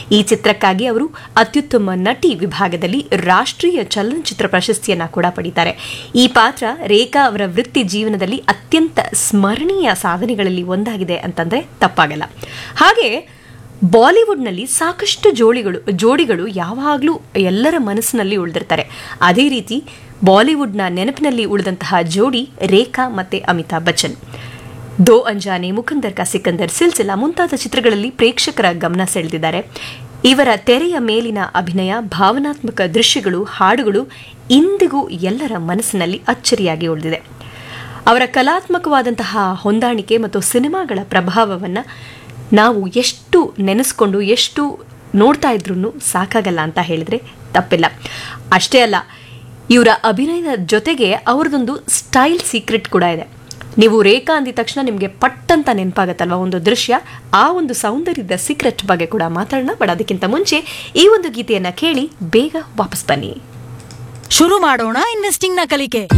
ಈ ಚಿತ್ರಕ್ಕಾಗಿ ಅವರು ಅತ್ಯುತ್ತಮ ನಟಿ ವಿಭಾಗದಲ್ಲಿ ರಾಷ್ಟ್ರೀಯ ಚಲನಚಿತ್ರ ಪ್ರಶಸ್ತಿಯನ್ನ ಕೂಡ ಪಡೀತಾರೆ ಈ ಪಾತ್ರ ರೇಖಾ ಅವರ ವೃತ್ತಿ ಜೀವನದಲ್ಲಿ ಅತ್ಯಂತ ಸ್ಮರಣೀಯ ಸಾಧನೆಗಳಲ್ಲಿ ಒಂದಾಗಿದೆ ಅಂತಂದ್ರೆ ತಪ್ಪಾಗಲ್ಲ ಹಾಗೆ ಬಾಲಿವುಡ್ನಲ್ಲಿ ಸಾಕಷ್ಟು ಜೋಡಿಗಳು ಜೋಡಿಗಳು ಯಾವಾಗಲೂ ಎಲ್ಲರ ಮನಸ್ಸಿನಲ್ಲಿ ಉಳಿದಿರ್ತಾರೆ ಅದೇ ರೀತಿ ಬಾಲಿವುಡ್ನ ನೆನಪಿನಲ್ಲಿ ಉಳಿದಂತಹ ಜೋಡಿ ರೇಖಾ ಮತ್ತೆ ಅಮಿತಾಬ್ ಬಚ್ಚನ್ ದೋ ಅಂಜಾನೆ ಮುಕಂದರ್ ಕಾ ಸಿಕಂದರ್ ಸಿಲ್ಸಿಲಾ ಮುಂತಾದ ಚಿತ್ರಗಳಲ್ಲಿ ಪ್ರೇಕ್ಷಕರ ಗಮನ ಸೆಳೆದಿದ್ದಾರೆ ಇವರ ತೆರೆಯ ಮೇಲಿನ ಅಭಿನಯ ಭಾವನಾತ್ಮಕ ದೃಶ್ಯಗಳು ಹಾಡುಗಳು ಇಂದಿಗೂ ಎಲ್ಲರ ಮನಸ್ಸಿನಲ್ಲಿ ಅಚ್ಚರಿಯಾಗಿ ಉಳಿದಿದೆ ಅವರ ಕಲಾತ್ಮಕವಾದಂತಹ ಹೊಂದಾಣಿಕೆ ಮತ್ತು ಸಿನಿಮಾಗಳ ಪ್ರಭಾವವನ್ನು ನಾವು ಎಷ್ಟು ನೆನೆಸ್ಕೊಂಡು ಎಷ್ಟು ನೋಡ್ತಾ ಇದ್ರೂ ಸಾಕಾಗಲ್ಲ ಅಂತ ಹೇಳಿದ್ರೆ ತಪ್ಪಿಲ್ಲ ಅಷ್ಟೇ ಅಲ್ಲ ಇವರ ಅಭಿನಯದ ಜೊತೆಗೆ ಅವ್ರದ್ದೊಂದು ಸ್ಟೈಲ್ ಸೀಕ್ರೆಟ್ ಕೂಡ ಇದೆ ನೀವು ರೇಖಾ ಅಂದಿದ ತಕ್ಷಣ ನಿಮಗೆ ಪಟ್ಟಂತ ನೆನಪಾಗತ್ತಲ್ವ ಒಂದು ದೃಶ್ಯ ಆ ಒಂದು ಸೌಂದರ್ಯದ ಸೀಕ್ರೆಟ್ ಬಗ್ಗೆ ಕೂಡ ಮಾತಾಡೋಣ ಬಟ್ ಅದಕ್ಕಿಂತ ಮುಂಚೆ ಈ ಒಂದು ಗೀತೆಯನ್ನ ಕೇಳಿ ಬೇಗ ವಾಪಸ್ ಬನ್ನಿ ಶುರು ಮಾಡೋಣ ಇನ್ವೆಸ್ಟಿಂಗ್ ನ ಕಲಿಕೆ